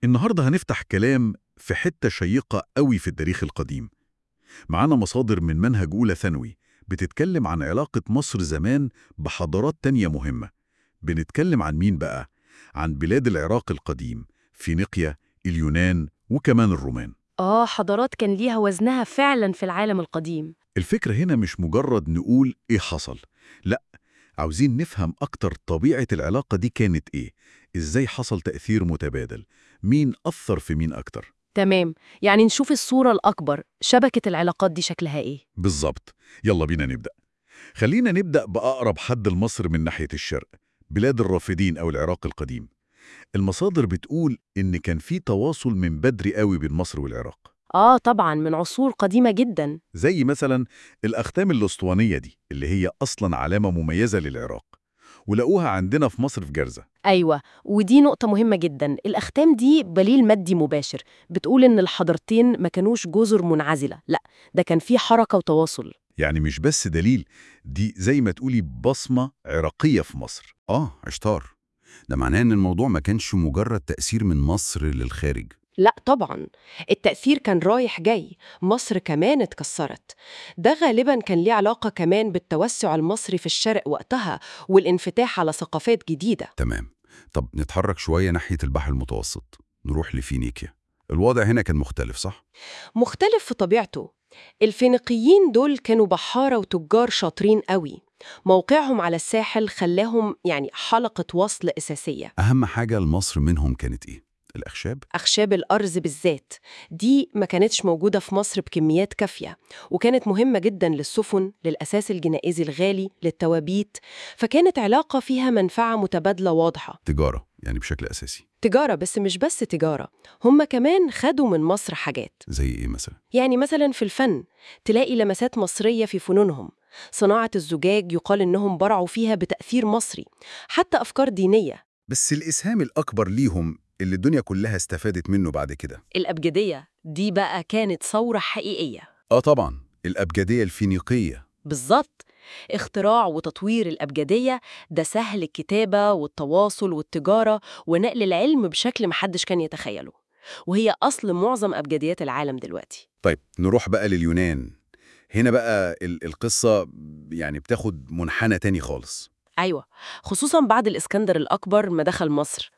النهاردة هنفتح كلام في حتة شيقة قوي في التاريخ القديم معانا مصادر من منهج أولى ثانوي بتتكلم عن علاقة مصر زمان بحضارات تانية مهمة بنتكلم عن مين بقى؟ عن بلاد العراق القديم فينيقيا، اليونان وكمان الرومان آه حضارات كان ليها وزنها فعلا في العالم القديم الفكرة هنا مش مجرد نقول إيه حصل لأ عاوزين نفهم أكتر طبيعة العلاقة دي كانت إيه إزاي حصل تأثير متبادل مين أثر في مين أكتر تمام يعني نشوف الصورة الأكبر شبكة العلاقات دي شكلها إيه بالظبط يلا بينا نبدأ خلينا نبدأ بأقرب حد لمصر من ناحية الشرق بلاد الرافدين أو العراق القديم المصادر بتقول إن كان في تواصل من بدري قوي بين مصر والعراق آه طبعا من عصور قديمة جدا زي مثلا الأختام الأسطوانية دي اللي هي أصلا علامة مميزة للعراق ولقوها عندنا في مصر في جرزة أيوة ودي نقطة مهمة جدا الأختام دي دليل مادي مباشر بتقول إن الحضارتين ما كانوش جزر منعزلة لا ده كان في حركة وتواصل يعني مش بس دليل دي زي ما تقولي بصمة عراقية في مصر آه عشتار ده معناه إن الموضوع ما كانش مجرد تأثير من مصر للخارج لا طبعا التأثير كان رايح جاي مصر كمان اتكسرت ده غالبا كان ليه علاقة كمان بالتوسع المصري في الشرق وقتها والانفتاح على ثقافات جديدة تمام طب نتحرك شوية ناحية البحر المتوسط نروح لفينيكيا الوضع هنا كان مختلف صح؟ مختلف في طبيعته الفينيقيين دول كانوا بحارة وتجار شاطرين قوي موقعهم على الساحل خلاهم يعني حلقة وصل أساسية أهم حاجة لمصر منهم كانت إيه؟ الأخشاب؟ أخشاب الأرز بالذات دي ما كانتش موجودة في مصر بكميات كافية وكانت مهمة جدا للسفن للأساس الجنائزي الغالي للتوابيت فكانت علاقة فيها منفعة متبادلة واضحة تجارة يعني بشكل أساسي تجارة بس مش بس تجارة هم كمان خدوا من مصر حاجات زي إيه مثلا؟ يعني مثلا في الفن تلاقي لمسات مصرية في فنونهم صناعة الزجاج يقال إنهم برعوا فيها بتأثير مصري حتى أفكار دينية بس الإسهام الأكبر ليهم اللي الدنيا كلها استفادت منه بعد كده الأبجدية دي بقى كانت ثورة حقيقية آه طبعا الأبجدية الفينيقية بالظبط اختراع وتطوير الأبجدية ده سهل الكتابة والتواصل والتجارة ونقل العلم بشكل محدش كان يتخيله وهي أصل معظم أبجديات العالم دلوقتي طيب نروح بقى لليونان هنا بقى ال- القصة يعني بتاخد منحنى تاني خالص أيوة خصوصا بعد الإسكندر الأكبر ما دخل مصر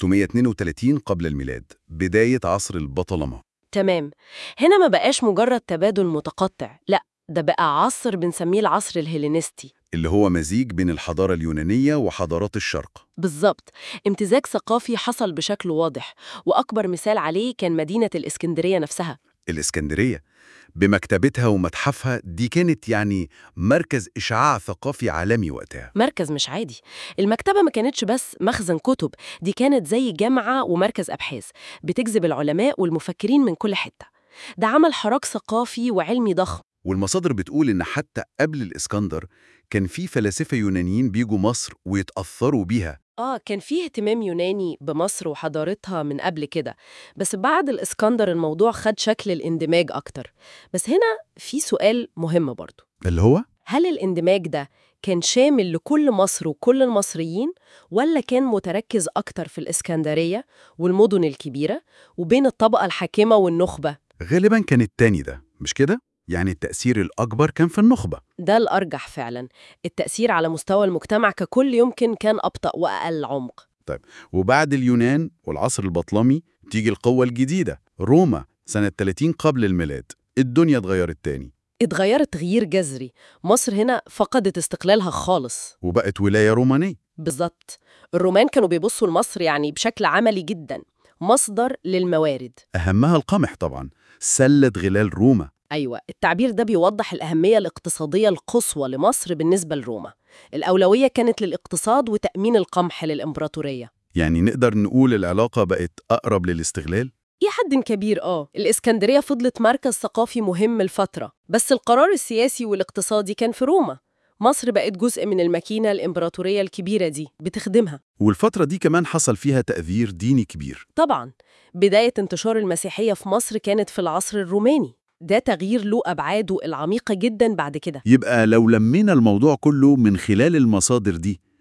332 قبل الميلاد بداية عصر البطلمة تمام هنا ما بقاش مجرد تبادل متقطع لا ده بقى عصر بنسميه العصر الهيلينستي اللي هو مزيج بين الحضارة اليونانية وحضارات الشرق بالظبط امتزاج ثقافي حصل بشكل واضح وأكبر مثال عليه كان مدينة الإسكندرية نفسها الإسكندرية بمكتبتها ومتحفها دي كانت يعني مركز إشعاع ثقافي عالمي وقتها مركز مش عادي المكتبة ما كانتش بس مخزن كتب دي كانت زي جامعة ومركز أبحاث بتجذب العلماء والمفكرين من كل حتة ده عمل حراك ثقافي وعلمي ضخم والمصادر بتقول إن حتى قبل الإسكندر كان في فلاسفة يونانيين بيجوا مصر ويتأثروا بيها آه كان فيه اهتمام يوناني بمصر وحضارتها من قبل كده بس بعد الإسكندر الموضوع خد شكل الاندماج أكتر بس هنا في سؤال مهم برضو اللي هو هل الاندماج ده كان شامل لكل مصر وكل المصريين ولا كان متركز أكتر في الإسكندرية والمدن الكبيرة وبين الطبقة الحاكمة والنخبة غالبا كان التاني ده مش كده؟ يعني التأثير الأكبر كان في النخبة ده الأرجح فعلا التأثير على مستوى المجتمع ككل يمكن كان أبطأ وأقل عمق وبعد اليونان والعصر البطلمي تيجي القوة الجديدة روما سنة 30 قبل الميلاد الدنيا اتغيرت تاني اتغيرت تغيير جذري مصر هنا فقدت استقلالها خالص وبقت ولاية رومانية بالظبط الرومان كانوا بيبصوا لمصر يعني بشكل عملي جدا مصدر للموارد أهمها القمح طبعا سلة غلال روما أيوة التعبير ده بيوضح الأهمية الاقتصادية القصوى لمصر بالنسبة لروما الأولوية كانت للاقتصاد وتأمين القمح للإمبراطورية يعني نقدر نقول العلاقة بقت أقرب للاستغلال إلى حد كبير آه الإسكندرية فضلت مركز ثقافي مهم لفترة بس القرار السياسي والاقتصادي كان في روما مصر بقت جزء من الماكينة الإمبراطورية الكبيرة دي بتخدمها والفترة دي كمان حصل فيها تأثير ديني كبير طبعا بداية انتشار المسيحية في مصر كانت في العصر الروماني ده تغيير له أبعاده العميقة جدا بعد كده يبقى لو لمينا الموضوع كله من خلال المصادر دي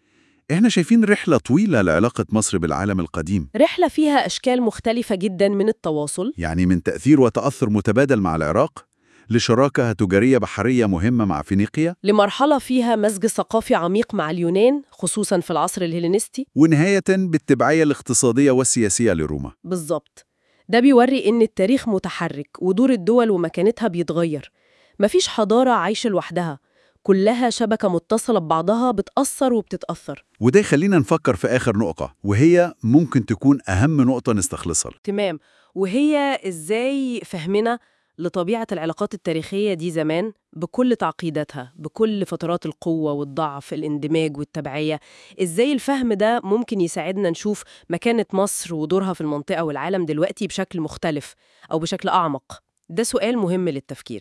إحنا شايفين رحلة طويلة لعلاقة مصر بالعالم القديم رحلة فيها أشكال مختلفة جدا من التواصل يعني من تأثير وتأثر متبادل مع العراق لشراكة تجارية بحرية مهمة مع فينيقيا لمرحلة فيها مزج ثقافي عميق مع اليونان خصوصا في العصر الهيلينستي ونهاية بالتبعية الاقتصادية والسياسية لروما بالظبط ده بيوري إن التاريخ متحرك ودور الدول ومكانتها بيتغير مفيش حضارة عايشة لوحدها كلها شبكة متصلة ببعضها بتأثر وبتتأثر وده يخلينا نفكر في آخر نقطة وهي ممكن تكون أهم نقطة نستخلصها تمام وهي إزاي فهمنا لطبيعة العلاقات التاريخية دي زمان بكل تعقيداتها بكل فترات القوة والضعف الاندماج والتبعية إزاي الفهم ده ممكن يساعدنا نشوف مكانة مصر ودورها في المنطقة والعالم دلوقتي بشكل مختلف أو بشكل أعمق ده سؤال مهم للتفكير